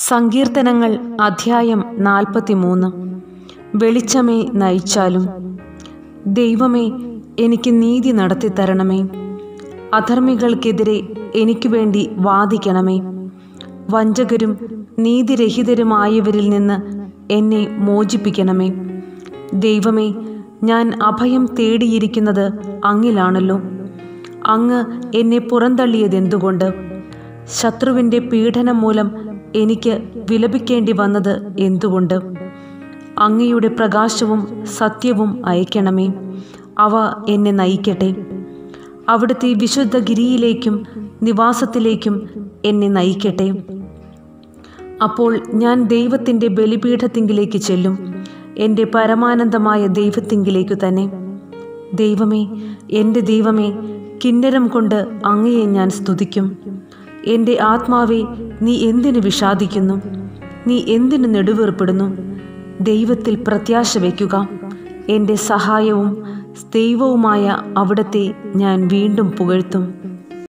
സങ്കീർത്തനങ്ങൾ അധ്യായം നാൽപ്പത്തിമൂന്ന് വെളിച്ചമേ നയിച്ചാലും ദൈവമേ എനിക്ക് നീതി നടത്തി തരണമേ അധർമ്മികൾക്കെതിരെ എനിക്ക് വേണ്ടി വാദിക്കണമേ വഞ്ചകരും നീതിരഹിതരുമായവരിൽ നിന്ന് എന്നെ മോചിപ്പിക്കണമേ ദൈവമേ ഞാൻ അഭയം തേടിയിരിക്കുന്നത് അങ്ങിലാണല്ലോ അങ്ങ് എന്നെ പുറന്തള്ളിയതെന്തുകൊണ്ട് ശത്രുവിൻ്റെ പീഡനം മൂലം എനിക്ക് വിലപിക്കേണ്ടി വന്നത് എന്തുകൊണ്ട് അങ്ങയുടെ പ്രകാശവും സത്യവും അയക്കണമേ അവ എന്നെ നയിക്കട്ടെ അവിടുത്തെ വിശുദ്ധ ഗിരിയിലേക്കും നിവാസത്തിലേക്കും എന്നെ നയിക്കട്ടെ അപ്പോൾ ഞാൻ ദൈവത്തിൻ്റെ ബലിപീഠത്തിങ്കിലേക്ക് ചെല്ലും എൻ്റെ പരമാനന്ദമായ ദൈവത്തിങ്കിലേക്കു തന്നെ ദൈവമേ എൻ്റെ ദൈവമേ കിന്നരം കൊണ്ട് അങ്ങയെ ഞാൻ സ്തുതിക്കും എൻ്റെ ആത്മാവെ നീ എന്തിനു വിഷാദിക്കുന്നു നീ എന്തിനു നെടുവേർപ്പെടുന്നു ദൈവത്തിൽ പ്രത്യാശ വയ്ക്കുക എൻ്റെ സഹായവും ദൈവവുമായ അവിടത്തെ ഞാൻ വീണ്ടും പുകഴ്ത്തും